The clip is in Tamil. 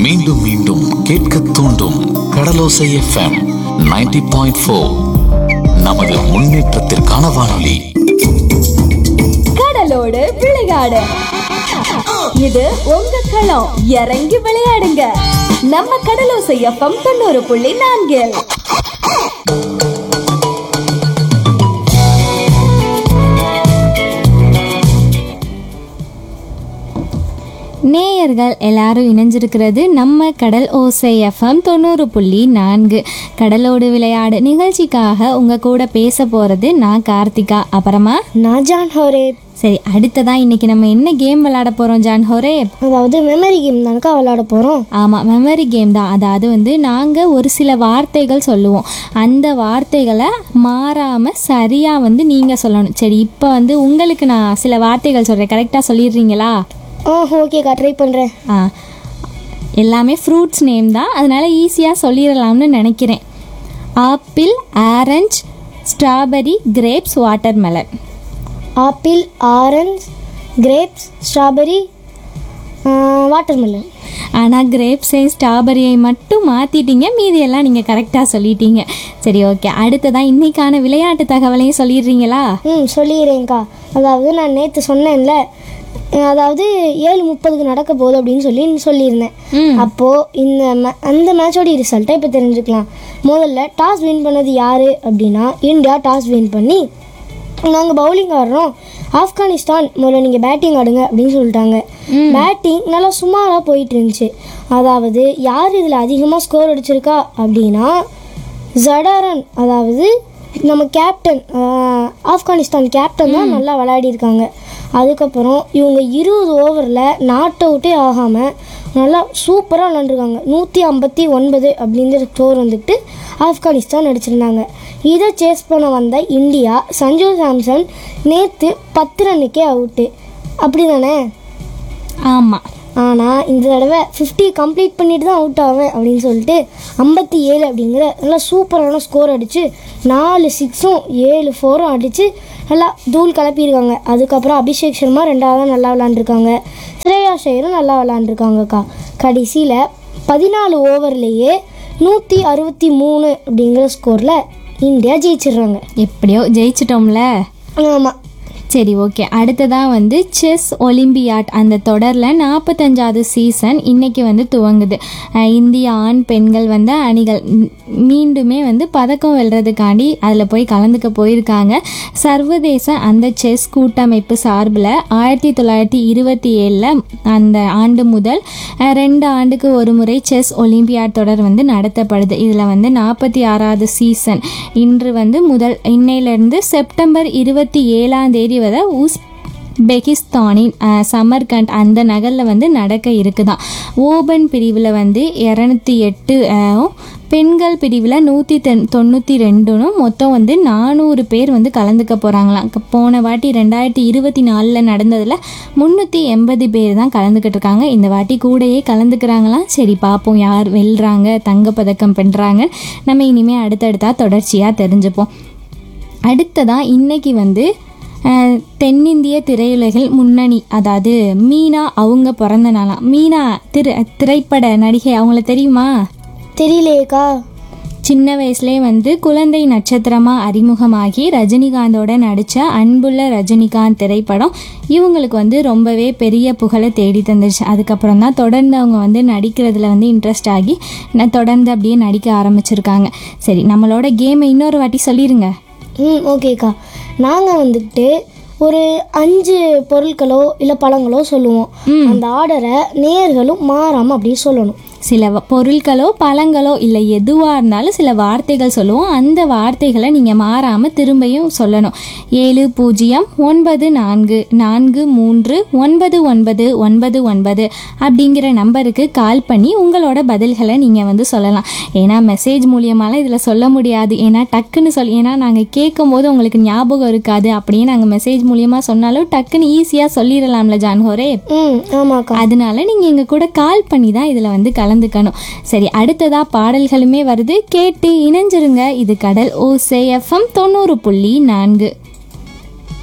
மீண்டும் மீண்டும் கேட்க தூண்டும் கடலோசை எஃப்எம் 90.4 பாயிண்ட் ஃபோர் நமது முன்னேற்றத்திற்கான வானொலி கடலோடு விளையாடு இது உங்க களம் இறங்கி விளையாடுங்க நம்ம கடலோசை எஃப்எம் தொண்ணூறு புள்ளி நான்கில் நேயர்கள் எல்லாரும் இணைஞ்சிருக்கிறது நம்ம கடல் ஓசை எஃப்எம் தொண்ணூறு புள்ளி நான்கு கடலோடு விளையாடு நிகழ்ச்சிக்காக உங்க கூட பேச போறது நான் கார்த்திகா அப்புறமா நான் ஜான் ஹோரே சரி அடுத்ததா இன்னைக்கு நம்ம என்ன கேம் விளையாட போறோம் ஜான் ஹோரே அதாவது மெமரி கேம் தானக்கா விளையாட போகிறோம் ஆமாம் மெமரி கேம் தான் அதாவது வந்து நாங்கள் ஒரு சில வார்த்தைகள் சொல்லுவோம் அந்த வார்த்தைகளை மாறாமல் சரியாக வந்து நீங்கள் சொல்லணும் சரி இப்போ வந்து உங்களுக்கு நான் சில வார்த்தைகள் சொல்கிறேன் கரெக்டாக சொல்லிடுறீங்களா ஆ ஓகேக்கா ட்ரை பண்ணுறேன் ஆ எல்லாமே ஃப்ரூட்ஸ் நேம் தான் அதனால் ஈஸியாக சொல்லிடலாம்னு நினைக்கிறேன் apple orange strawberry grapes watermelon apple orange grapes strawberry watermelon ஆனால் கிரேப்ஸையும் ஸ்ட்ராபெரியை மட்டும் மாற்றிட்டீங்க மீதியெல்லாம் நீங்கள் கரெக்டாக சொல்லிட்டீங்க சரி ஓகே அடுத்ததான் இன்னைக்கான விளையாட்டு தகவலையும் சொல்லிடுறீங்களா ம் சொல்லிடுறேன்க்கா அதாவது நான் நேற்று சொன்னேன்ல அஹ் அதாவது ஏழு முப்பதுக்கு நடக்க போகுது அப்படின்னு சொல்லி சொல்லியிருந்தேன் ம் அப்போது இந்த மே- அந்த மேட்சோட ரிசல்ட்டை இப்போ தெரிஞ்சுக்கலாம் முதல்ல டாஸ் வின் பண்ணது யார் அப்படின்னா இந்தியா டாஸ் வின் பண்ணி நாங்கள் பவுலிங் ஆடுறோம் ஆப்கானிஸ்தான் முதல்ல நீங்கள் பேட்டிங் ஆடுங்க அப்படின்னு சொல்லிட்டாங்க பேட்டிங் நல்லா சுமாராக போயிட்டு இருந்துச்சு அதாவது யார் இதில் அதிகமாக ஸ்கோர் அடிச்சிருக்கா அப்படின்னா ஜடாரன் அதாவது நம்ம கேப்டன் ஆஹ், ஆப்கானிஸ்தான் கேப்டன் தான் நல்லா விளையாடிருக்காங்க அதுக்கப்புறம் இவங்க இருபது ஓவரில் நாட் அவுட்டே ஆகாமல் நல்லா சூப்பராக விளாண்டுருக்காங்க நூற்றி ஐம்பத்தி ஒன்பது அப்படிங்கிற ஸ்கோர் வந்துட்டு ஆப்கானிஸ்தான் அடிச்சிருந்தாங்க இதை சேஸ் பண்ண வந்த இந்தியா சஞ்சு சாம்சன் நேற்று பத்து ரன்னுக்கே அவுட்டு அப்படி தானே ஆமாம் ஆனால் இந்த தடவை ஃபிஃப்டி கம்ப்ளீட் பண்ணிட்டு தான் அவுட் ஆவேன் அப்படின்னு சொல்லிட்டு ஐம்பத்தி ஏழு அப்படிங்கிற நல்லா சூப்பரான ஸ்கோர் அடித்து நாலு சிக்ஸும் ஏழு ஃபோரும் அடித்து நல்லா தூள் கிளப்பியிருக்காங்க அதுக்கப்புறம் அபிஷேக் சர்மா ரெண்டாவது நல்லா விளாண்டுருக்காங்க ஸ்ரேயா ஷேரும் நல்லா விளாண்டுருக்காங்கக்கா கடைசியில் பதினாலு ஓவர்லேயே நூற்றி அறுபத்தி மூணு அப்படிங்கிற ஸ்கோரில் இந்தியா ஜெயிச்சிடுறாங்க எப்படியோ ஜெயிச்சிட்டோம்ல ஆமாம் சரி ஓகே அடுத்ததாக வந்து செஸ் ஒலிம்பியாட் அந்த தொடரில் நாற்பத்தஞ்சாவது சீசன் இன்னைக்கு வந்து துவங்குது அஹ் இந்திய ஆண் பெண்கள் வந்து அணிகள் ம், மீண்டுமே வந்து பதக்கம் வெல்றதுக்காண்டி அதில் போய் கலந்துக்க போயிருக்காங்க சர்வதேச அந்த செஸ் கூட்டமைப்பு சார்பில் ஆயிரத்தி தொள்ளாயிரத்தி இருபத்தி ஏழில் அந்த ஆண்டு முதல் அஹ், ரெண்டு ஆண்டுக்கு ஒரு முறை செஸ் ஒலிம்பியாட் தொடர் வந்து நடத்தப்படுது இதில் வந்து நாற்பத்தி ஆறாவது சீசன் இன்று வந்து முதல் இன்னையிலேருந்து செப்டம்பர் இருபத்தி ஏழாம் தேதி வரை உஸ்பெகிஸ்தானின் அஹ், சமர்கண்ட் அந்த நகரில் வந்து நடக்க இருக்குதாம் ஓபன் பிரிவில் வந்து இரநூத்தி எட்டு அஹ், பெண்கள் பிரிவில் நூற்றி தென் தொண்ணூற்றி ரெண்டுனும் மொத்தம் வந்து நானூறு பேர் வந்து கலந்துக்க போகிறாங்களாம் போன வாட்டி ரெண்டாயிரத்தி இருபத்தி நாலில் நடந்ததில் முந்நூற்றி எண்பது பேர் தான் கலந்துக்கிட்டு இருக்காங்க இந்த வாட்டி கூடயே கலந்துக்கிறாங்களாம் சரி பார்ப்போம் யார் வெல்றாங்க தங்கப்பதக்கம் பெறுறாங்க நம்ம இனிமேல் அடுத்தடுத்தா தொடர்ச்சியாக தெரிஞ்சுப்போம் அடுத்ததாக இன்னைக்கு வந்து அஹ், தென்னிந்திய திரையுலகில் முன்னணி அதாவது மீனா அவங்க பிறந்த நாளாம் மீனா திரு திரைப்பட நடிகை அவங்கள தெரியுமா தெரியலையேக்கா சின்ன வயசுலேயே வந்து குழந்தை நட்சத்திரமாக அறிமுகமாகி ரஜினிகாந்தோட நடித்த அன்புள்ள ரஜினிகாந்த் திரைப்படம் இவங்களுக்கு வந்து ரொம்பவே பெரிய புகழை தேடி தந்துருச்சு அதுக்கப்புறம் தான் தொடர்ந்து அவங்க வந்து நடிக்கிறதுல வந்து இன்ட்ரெஸ்ட் ஆகி ந- தொடர்ந்து அப்படியே நடிக்க ஆரம்பிச்சிருக்காங்க சரி நம்மளோட கேமை இன்னொரு வாட்டி சொல்லிடுங்க ம் ஓகேக்கா நாங்கள் வந்துட்டு ஒரு அஞ்சு பொருட்களோ இல்லை பழங்களோ சொல்லுவோம் அந்த ஆர்டரை நேர்களும் மாறாமல் அப்படியே சொல்லணும் சில வ- பொருட்களோ பழங்களோ இல்லை எதுவாக இருந்தாலும் சில வார்த்தைகள் சொல்லுவோம் அந்த வார்த்தைகளை நீங்கள் மாறாமல் திரும்பியும் சொல்லணும் ஏழு பூஜ்ஜியம் ஒன்பது நான்கு நான்கு மூன்று ஒன்பது ஒன்பது ஒன்பது ஒன்பது அப்படிங்கிற நம்பருக்கு கால் பண்ணி உங்களோட பதில்களை நீங்கள் வந்து சொல்லலாம் ஏன்னா மெசேஜ் மூலியமாலாம் இதில் சொல்ல முடியாது ஏன்னா டக்குன்னு சொல் ஏன்னா நாங்கள் கேட்கும் போது உங்களுக்கு ஞாபகம் இருக்காது அப்படியே நாங்கள் மெசேஜ் மூலியமாக சொன்னாலும் டக்குன்னு ஈஸியாக சொல்லிடலாம்ல ஜான்ஹோரே ம் ஆமாக்கா அதனால நீங்கள் எங்கள் கூட கால் பண்ணி தான் இதில் வந்து கலந்துக்கணும் சரி அடுத்ததா பாடல்களுமே வருது கேட்டு இணைஞ்சிருங்க இது கடல் ஓசே எஃப்எம் தொண்ணூறு புள்ளி நான்கு